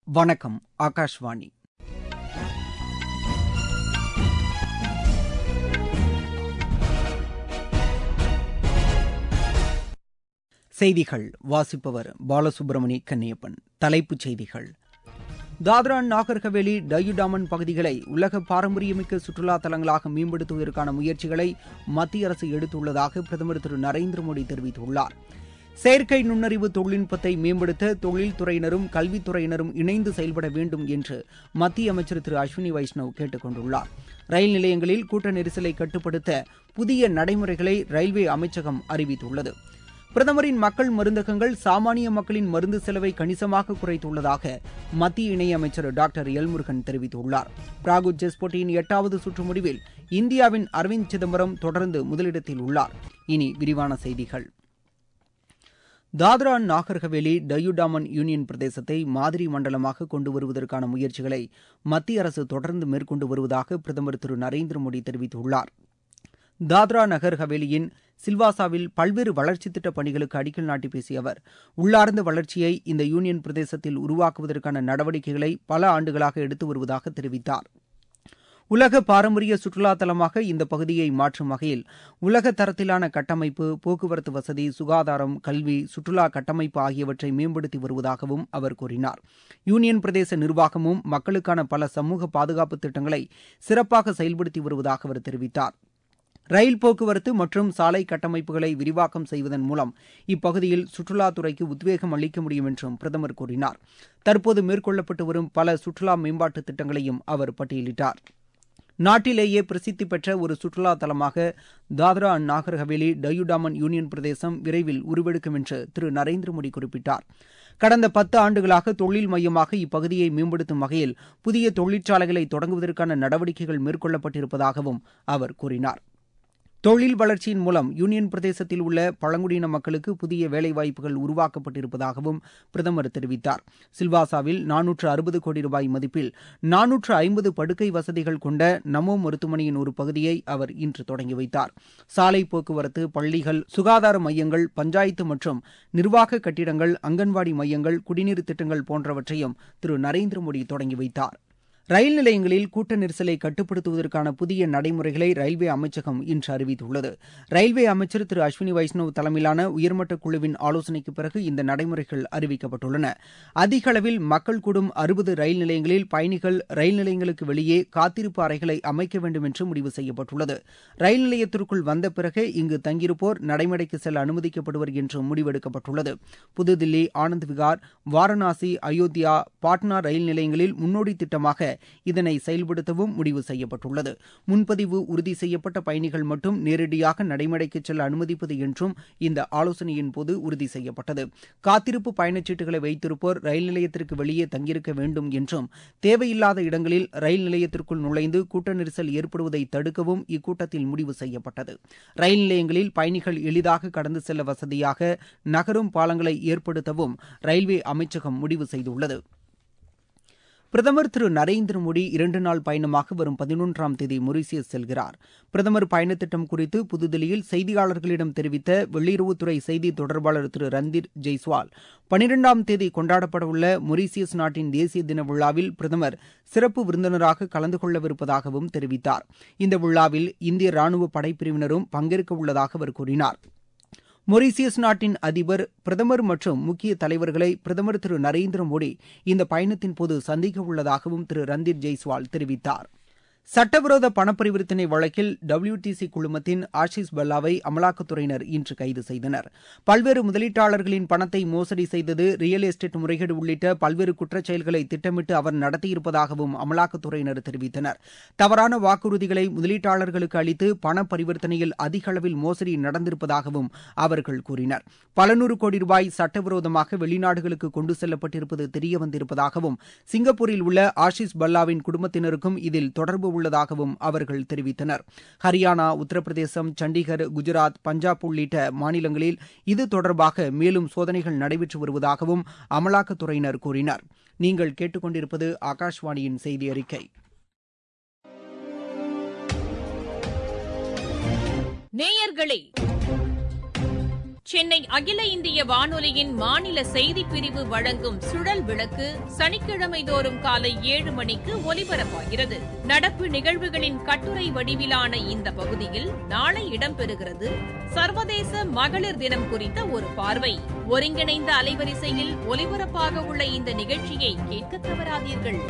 வணக்கம் ஆகாஷ்வாணி செய்திகள் வாசிப்பவர் பாலசுப்ரமணி கன்னியப்பன் தலைப்புச் செய்திகள் தாத்ரா நாகர் ஹவேலி டயுடாமன் பகுதிகளை உலக பாரம்பரியமிக்க சுற்றுலா தலங்களாக மேம்படுத்துவதற்கான முயற்சிகளை மத்திய அரசு எடுத்துள்ளதாக பிரதமர் திரு நரேந்திர மோடி தெரிவித்துள்ளார் செயற்கை நுண்ணறிவு தொழில்நுட்பத்தை மேம்படுத்த தொழில்துறையினரும் கல்வித்துறையினரும் இணைந்து செயல்பட வேண்டும் என்று மத்திய அமைச்சர் திரு அஸ்வினி வைஷ்ணவ் கேட்டுக் கொண்டுள்ளார் ரயில் நிலையங்களில் கூட்ட நெரிசலை கட்டுப்படுத்த புதிய நடைமுறைகளை ரயில்வே அமைச்சகம் அறிவித்துள்ளது பிரதமரின் மக்கள் மருந்தகங்கள் சாமானிய மக்களின் மருந்து செலவை கணிசமாக குறைத்துள்ளதாக மத்திய இணையமைச்சர் டாக்டர் எல்முருகன் தெரிவித்துள்ளார் பிராகுத் செஸ் போட்டியின் எட்டாவது சுற்று முடிவில் இந்தியாவின் அரவிந்த் சிதம்பரம் தொடர்ந்து முதலிடத்தில் உள்ளார் இனி விரிவான செய்திகள் தாத்ரா நாகர் ஹவேலி டயுடாமன் யூனியன் பிரதேசத்தை மாதிரி மண்டலமாக கொண்டு வருவதற்கான முயற்சிகளை மத்திய அரசு தொடர்ந்து மேற்கொண்டு வருவதாக பிரதமர் திரு நரேந்திர மோடி தெரிவித்துள்ளார் தாத்ரா நகர் ஹவேலியின் சில்வாசாவில் பல்வேறு வளர்ச்சித் திட்டப் பணிகளுக்கு அடிக்கல் நாட்டி பேசிய அவர் உள்ளார்ந்த வளர்ச்சியை இந்த யூனியன் பிரதேசத்தில் உருவாக்குவதற்கான நடவடிக்கைகளை பல ஆண்டுகளாக எடுத்து வருவதாக தெரிவித்தார் உலக பாரம்பரிய சுற்றுலா தலமாக இந்த பகுதியை மாற்றும் வகையில் உலக தரத்திலான கட்டமைப்பு போக்குவரத்து வசதி சுகாதாரம் கல்வி சுற்றுலா கட்டமைப்பு ஆகியவற்றை மேம்படுத்தி வருவதாகவும் அவர் கூறினார் யூனியன் பிரதேச நிர்வாகமும் மக்களுக்கான பல சமூக பாதுகாப்பு திட்டங்களை சிறப்பாக செயல்படுத்தி வருவதாக அவர் தெரிவித்தார் ரயில் போக்குவரத்து மற்றும் சாலை கட்டமைப்புகளை விரிவாக்கம் செய்வதன் மூலம் இப்பகுதியில் சுற்றுலாத்துறைக்கு உத்வேகம் அளிக்க முடியும் என்றும் பிரதமர் கூறினார் தற்போது மேற்கொள்ளப்பட்டு வரும் பல சுற்றுலா மேம்பாட்டு திட்டங்களையும் அவர் பட்டியலிட்டார் நாட்டிலேயே பிரசித்தி பெற்ற ஒரு சுற்றுலா தலமாக தாத்ரா நாகர் ஹவேலி டயுடாமன் யூனியன் பிரதேசம் விரைவில் உருவெடுக்கும் என்று திரு நரேந்திர மோடி குறிப்பிட்டார் கடந்த பத்து ஆண்டுகளாக தொழில் மையமாக இப்பகுதியை மேம்படுத்தும் வகையில் புதிய தொழிற்சாலைகளை தொடங்குவதற்கான நடவடிக்கைகள் மேற்கொள்ளப்பட்டிருப்பதாகவும் அவர் கூறினார் தொழில் வளர்ச்சியின் மூலம் யூனியன் பிரதேசத்தில் உள்ள பழங்குடியின மக்களுக்கு புதிய வேலைவாய்ப்புகள் உருவாக்கப்பட்டிருப்பதாகவும் பிரதமர் தெரிவித்தார் சில்வாசாவில் நானூற்று அறுபது கோடி ரூபாய் மதிப்பில் நானூற்று ஐம்பது படுக்கை வசதிகள் கொண்ட நமோ மருத்துவமனையின் ஒரு பகுதியை அவர் இன்று தொடங்கி வைத்தார் சாலை போக்குவரத்து பள்ளிகள் சுகாதார மையங்கள் பஞ்சாயத்து மற்றும் நிர்வாக கட்டிடங்கள் அங்கன்வாடி மையங்கள் குடிநீர் திட்டங்கள் போன்றவற்றையும் திரு நரேந்திர மோடி தொடங்கி வைத்தார் ரயில் நிலையங்களில் கூட்ட நெரிசலை கட்டுப்படுத்துவதற்கான புதிய நடைமுறைகளை ரயில்வே அமைச்சகம் இன்று அறிவித்துள்ளது ரயில்வே அமைச்சர் திரு அஸ்வினி வைஷ்ணவ் தலைமையிலான உயர்மட்ட குழுவின் ஆலோசனைக்கு பிறகு இந்த நடைமுறைகள் அறிவிக்கப்பட்டுள்ளன அதிக அளவில் மக்கள் கூடும் அறுபது ரயில் நிலையங்களில் பயணிகள் ரயில் நிலையங்களுக்கு வெளியே காத்திருப்பு அறைகளை அமைக்க வேண்டும் என்று முடிவு செய்யப்பட்டுள்ளது ரயில் நிலையத்திற்குள் வந்த பிறகு இங்கு தங்கியிருப்போர் நடைமுறைக்கு செல்ல அனுமதிக்கப்படுவர் என்று முடிவெடுக்கப்பட்டுள்ளது புதுதில்லி ஆனந்த் விகார் வாரணாசி அயோத்தியா பாட்னா ரயில் நிலையங்களில் முன்னோடி திட்டமாக இதனை செயல்படுத்தவும் முடிவு செய்யப்பட்டுள்ளது முன்பதிவு உறுதி செய்யப்பட்ட பயணிகள் மட்டும் நேரடியாக நடைமுறைக்கு செல்ல அனுமதிப்பது என்றும் இந்த ஆலோசனையின் போது உறுதி செய்யப்பட்டது காத்திருப்பு பயணச்சீட்டுகளை வைத்திருப்போர் ரயில் நிலையத்திற்கு வெளியே தங்கியிருக்க வேண்டும் என்றும் தேவையில்லாத இடங்களில் ரயில் நிலையத்திற்குள் நுழைந்து கூட்ட நெரிசல் ஏற்படுவதை தடுக்கவும் இக்கூட்டத்தில் முடிவு செய்யப்பட்டது ரயில் நிலையங்களில் பயணிகள் எளிதாக கடந்து செல்ல வசதியாக நகரும் பாலங்களை ஏற்படுத்தவும் ரயில்வே அமைச்சகம் முடிவு செய்துள்ளது பிரதமர் திரு நரேந்திர மோடி இரண்டு நாள் பயணமாக வரும் பதினொன்றாம் தேதி மொரீசியஸ் செல்கிறார் பிரதமர் பயணத்திட்டம் குறித்து புதுதில்லியில் செய்தியாளர்களிடம் தெரிவித்த வெளியுறவுத்துறை செய்தி தொடர்பாளர் திரு ரந்தீர் ஜெய்ஸ்வால் பனிரெண்டாம் தேதி கொண்டாடப்படவுள்ள மொரீசியஸ் நாட்டின் தேசிய தின விழாவில் பிரதமர் சிறப்பு விருந்தினராக கலந்து கொள்ளவிருப்பதாகவும் தெரிவித்தார் இந்த விழாவில் இந்திய ராணுவ படைப்பிரிவினரும் பங்கேற்க உள்ளதாக அவர் கூறினார் மொரீசியஸ் நாட்டின் அதிபர் பிரதமர் மற்றும் முக்கிய தலைவர்களை பிரதமர் திரு நரேந்திர மோடி இந்த பயணத்தின் போது சந்திக்க உள்ளதாகவும் திரு ரந்தீர் ஜெய்ஸ்வால் தெரிவித்தார் சட்டவிரோத பணப்பரிவர்த்தனை வழக்கில் டபிள்யூடிசி குழுமத்தின் ஆஷிஷ் பல்லாவை அமலாக்கத்துறையினர் இன்று கைது செய்தனர் பல்வேறு முதலீட்டாளர்களின் பணத்தை மோசடி செய்தது ரியல் எஸ்டேட் முறைகேடு உள்ளிட்ட பல்வேறு குற்றச்செயல்களை திட்டமிட்டு அவர் நடத்தியிருப்பதாகவும் அமலாக்கத்துறையினர் தெரிவித்தனர் தவறான வாக்குறுதிகளை முதலீட்டாளர்களுக்கு அளித்து பண பரிவர்த்தனையில் அதிக அளவில் மோசடி நடந்திருப்பதாகவும் அவர்கள் கூறினர் பல நூறு கோடி ரூபாய் சட்டவிரோதமாக வெளிநாடுகளுக்கு கொண்டு செல்லப்பட்டிருப்பது தெரியவந்திருப்பதாகவும் சிங்கப்பூரில் உள்ள ஆஷிஷ் பல்லாவின் குடும்பத்தினருக்கும் இதில் தொடர்பு உள்ளதாகவும் அவர்கள் தெரிவித்தனர் ஹரியானா உத்தரப்பிரதேசம் சண்டிகர் குஜராத் பஞ்சாப் உள்ளிட்ட மாநிலங்களில் இது தொடர்பாக மேலும் சோதனைகள் நடைபெற்று வருவதாகவும் அமலாக்கத்துறையினர் கூறினர் நீங்கள் கேட்டுக்கொண்டிருப்பது ஆகாஷ்வாணியின் செய்தி அறிக்கை நேயர்களே சென்னை அகில இந்திய வானொலியின் மாநில செய்திப் பிரிவு வழங்கும் சுழல் விளக்கு சனிக்கிழமை தோறும் காலை ஏழு மணிக்கு ஒலிபரப்பாகிறது நடப்பு நிகழ்வுகளின் கட்டுரை வடிவிலான இந்த பகுதியில் நாளை இடம்பெறுகிறது சர்வதேச மகளிர் தினம் குறித்த ஒரு பார்வை ஒருங்கிணைந்த அலைவரிசையில் ஒலிபரப்பாக உள்ள இந்த நிகழ்ச்சியை கேட்க தவறாதீர்கள்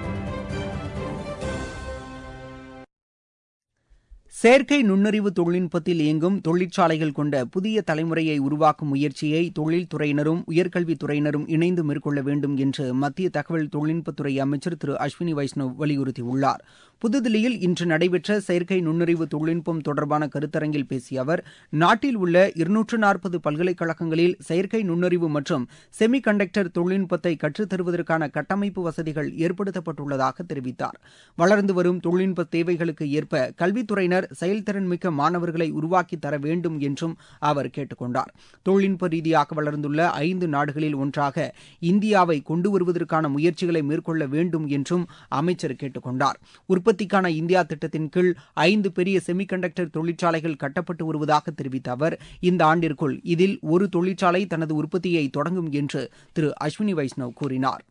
செயற்கை நுண்ணறிவு தொழில்நுட்பத்தில் இயங்கும் தொழிற்சாலைகள் கொண்ட புதிய தலைமுறையை உருவாக்கும் முயற்சியை தொழில்துறையினரும் உயர்கல்வித்துறையினரும் இணைந்து மேற்கொள்ள வேண்டும் என்று மத்திய தகவல் தொழில்நுட்பத்துறை அமைச்சர் திரு அஸ்வினி வைஷ்ணவ் வலியுறுத்தியுள்ளார் புதுதில்லியில் இன்று நடைபெற்ற செயற்கை நுண்ணறிவு தொழில்நுட்பம் தொடர்பான கருத்தரங்கில் பேசிய அவர் நாட்டில் உள்ள இருநூற்று நாற்பது பல்கலைக்கழகங்களில் செயற்கை நுண்ணறிவு மற்றும் செமி கண்டக்டர் தொழில்நுட்பத்தை கற்றுத்தருவதற்கான கட்டமைப்பு வசதிகள் ஏற்படுத்தப்பட்டுள்ளதாக தெரிவித்தார் வளர்ந்து வரும் தொழில்நுட்ப தேவைகளுக்கு ஏற்ப கல்வித்துறையினர் செயல்திறன் மிக்க மாணவர்களை உருவாக்கி தர வேண்டும் என்றும் அவர் கேட்டுக் கொண்டார் தொழில்நுட்ப ரீதியாக வளர்ந்துள்ள ஐந்து நாடுகளில் ஒன்றாக இந்தியாவை கொண்டு வருவதற்கான முயற்சிகளை மேற்கொள்ள வேண்டும் என்றும் அமைச்சர் கேட்டுக் கொண்டார் உற்பத்திக்கான இந்தியா திட்டத்தின் கீழ் ஐந்து பெரிய செமிகண்டக்டர் தொழிற்சாலைகள் கட்டப்பட்டு வருவதாக தெரிவித்த அவர் இந்த ஆண்டிற்குள் இதில் ஒரு தொழிற்சாலை தனது உற்பத்தியை தொடங்கும் என்று திரு அஸ்வினி வைஷ்ணவ் கூறினார்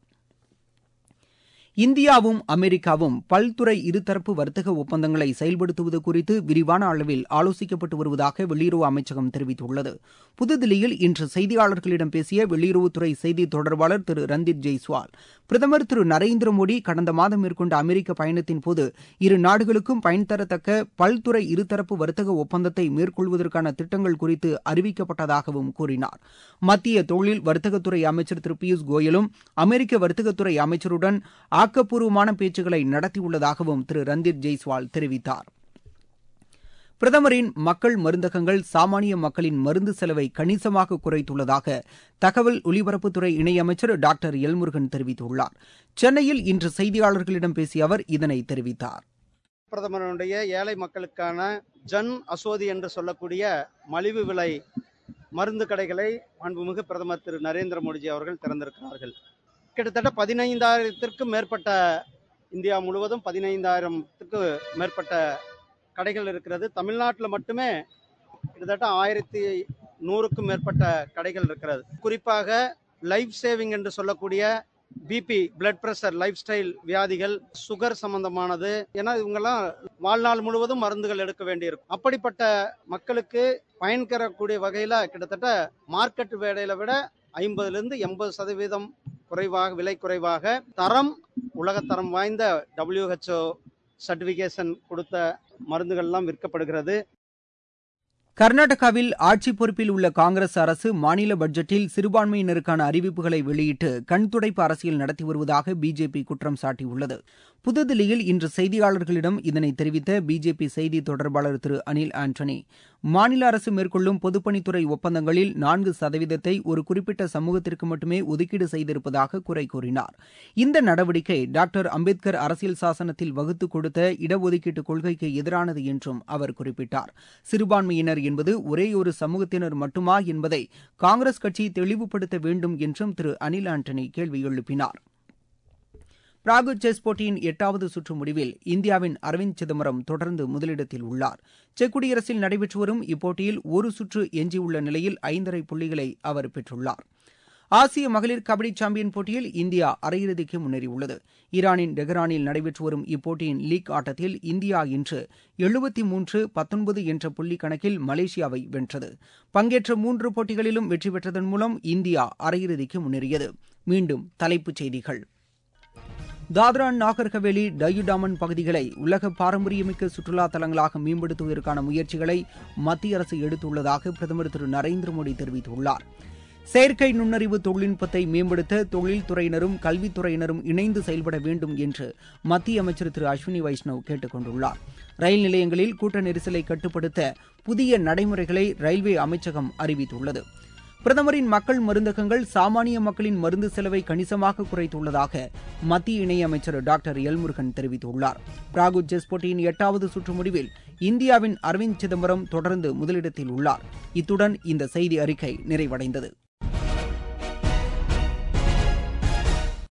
இந்தியாவும் அமெரிக்காவும் பல்துறை இருதரப்பு வர்த்தக ஒப்பந்தங்களை செயல்படுத்துவது குறித்து விரிவான அளவில் ஆலோசிக்கப்பட்டு வருவதாக வெளியுறவு அமைச்சகம் தெரிவித்துள்ளது புதுதில்லியில் இன்று செய்தியாளர்களிடம் பேசிய வெளியுறவுத்துறை செய்தி தொடர்பாளர் திரு ரந்தீப் ஜெய்ஸ்வால் பிரதமர் திரு நரேந்திர மோடி கடந்த மாதம் மேற்கொண்ட அமெரிக்க பயணத்தின் போது இரு நாடுகளுக்கும் பயன் தரத்தக்க பல்துறை இருதரப்பு வர்த்தக ஒப்பந்தத்தை மேற்கொள்வதற்கான திட்டங்கள் குறித்து அறிவிக்கப்பட்டதாகவும் கூறினார் மத்திய தொழில் வர்த்தகத்துறை அமைச்சர் திரு பியூஷ் கோயலும் அமெரிக்க வர்த்தகத்துறை அமைச்சருடன் ஆக்கப்பூர்வமான பேச்சுக்களை நடத்தியுள்ளதாகவும் திரு ரந்தீப் ஜெய்ஸ்வால் தெரிவித்தார் பிரதமரின் மக்கள் மருந்தகங்கள் சாமானிய மக்களின் மருந்து செலவை கணிசமாக குறைத்துள்ளதாக தகவல் ஒலிபரப்புத்துறை இணையமைச்சர் டாக்டர் எல்முருகன் தெரிவித்துள்ளார் சென்னையில் இன்று செய்தியாளர்களிடம் பேசிய அவர் இதனை தெரிவித்தார் பிரதமருடைய ஏழை மக்களுக்கான ஜன் அசோதி என்று சொல்லக்கூடிய மலிவு விலை மருந்து கடைகளை மாண்புமிகு பிரதமர் திரு நரேந்திர மோடிஜி அவர்கள் திறந்திருக்கிறார்கள் கிட்டத்தட்ட பதினைந்தாயிரத்திற்கும் மேற்பட்ட இந்தியா முழுவதும் பதினைந்தாயிரத்துக்கு மேற்பட்ட கடைகள் இருக்கிறது தமிழ்நாட்டில் மட்டுமே கிட்டத்தட்ட ஆயிரத்தி நூறுக்கும் மேற்பட்ட கடைகள் இருக்கிறது குறிப்பாக லைஃப் சேவிங் என்று சொல்லக்கூடிய BP blood pressure lifestyle வியாதிகள் சுகர் சம்பந்தமானது ஏன்னா இவங்கெல்லாம் வாழ்நாள் முழுவதும் மருந்துகள் எடுக்க வேண்டியிருக்கும் அப்படிப்பட்ட மக்களுக்கு பயன் தரக்கூடிய வகையில் கிட்டத்தட்ட மார்க்கெட் வேலையில விட ஐம்பதுலேருந்து எண்பது சதவீதம் குறைவாக விலை குறைவாக தரம் உலகத்தரம் வாய்ந்த டபிள்யூஹெச்ஓ சர்டிபிகேஷன் கொடுத்த மருந்துகள்லாம் விற்கப்படுகிறது கர்நாடகாவில் ஆட்சி பொறுப்பில் உள்ள காங்கிரஸ் அரசு மாநில பட்ஜெட்டில் சிறுபான்மையினருக்கான அறிவிப்புகளை வெளியிட்டு கண்துடைப்பு அரசியல் நடத்தி வருவதாக பிஜேபி குற்றம் சாட்டியுள்ளது புதுதில்லியில் இன்று செய்தியாளர்களிடம் இதனை தெரிவித்த பிஜேபி செய்தி தொடர்பாளர் திரு அனில் ஆண்டனி மாநில அரசு மேற்கொள்ளும் பொதுப்பணித்துறை ஒப்பந்தங்களில் நான்கு சதவீதத்தை ஒரு குறிப்பிட்ட சமூகத்திற்கு மட்டுமே ஒதுக்கீடு செய்திருப்பதாக குறை கூறினார் இந்த நடவடிக்கை டாக்டர் அம்பேத்கர் அரசியல் சாசனத்தில் வகுத்து கொடுத்த இடஒதுக்கீட்டு கொள்கைக்கு எதிரானது என்றும் அவர் குறிப்பிட்டார் சிறுபான்மையினர் என்பது ஒரே ஒரு சமூகத்தினர் மட்டுமா என்பதை காங்கிரஸ் கட்சி தெளிவுபடுத்த வேண்டும் என்றும் திரு அனில் ஆண்டனி கேள்வி எழுப்பினார் பிராகு செஸ் போட்டியின் எட்டாவது சுற்று முடிவில் இந்தியாவின் அரவிந்த் சிதம்பரம் தொடர்ந்து முதலிடத்தில் உள்ளார் செக் குடியரசில் நடைபெற்று வரும் இப்போட்டியில் ஒரு சுற்று எஞ்சியுள்ள நிலையில் ஐந்தரை புள்ளிகளை அவர் பெற்றுள்ளார் ஆசிய மகளிர் கபடி சாம்பியன் போட்டியில் இந்தியா அரையிறுதிக்கு முன்னேறியுள்ளது ஈரானின் டெஹ்ரானில் நடைபெற்று வரும் இப்போட்டியின் லீக் ஆட்டத்தில் இந்தியா இன்று எழுபத்தி மூன்று பத்தொன்பது என்ற புள்ளி கணக்கில் மலேசியாவை வென்றது பங்கேற்ற மூன்று போட்டிகளிலும் வெற்றி பெற்றதன் மூலம் இந்தியா அரையிறுதிக்கு முன்னேறியது மீண்டும் தலைப்புச் செய்திகள் தாத்ரா நாகர் ஹவேலி டயுடாமன் பகுதிகளை உலக பாரம்பரியமிக்க சுற்றுலா தலங்களாக மேம்படுத்துவதற்கான முயற்சிகளை மத்திய அரசு எடுத்துள்ளதாக பிரதமர் திரு நரேந்திர மோடி தெரிவித்துள்ளார் செயற்கை நுண்ணறிவு தொழில்நுட்பத்தை மேம்படுத்த தொழில்துறையினரும் கல்வித்துறையினரும் இணைந்து செயல்பட வேண்டும் என்று மத்திய அமைச்சர் திரு அஸ்வினி வைஷ்ணவ் கேட்டுக் கொண்டுள்ளார் ரயில் நிலையங்களில் கூட்ட நெரிசலை கட்டுப்படுத்த புதிய நடைமுறைகளை ரயில்வே அமைச்சகம் அறிவித்துள்ளது பிரதமரின் மக்கள் மருந்தகங்கள் சாமானிய மக்களின் மருந்து செலவை கணிசமாக குறைத்துள்ளதாக மத்திய இணையமைச்சர் டாக்டர் எல்முருகன் தெரிவித்துள்ளார் பிராகு செஸ் போட்டியின் எட்டாவது சுற்று முடிவில் இந்தியாவின் அரவிந்த் சிதம்பரம் தொடர்ந்து முதலிடத்தில் உள்ளார் இத்துடன் இந்த செய்தி அறிக்கை நிறைவடைந்தது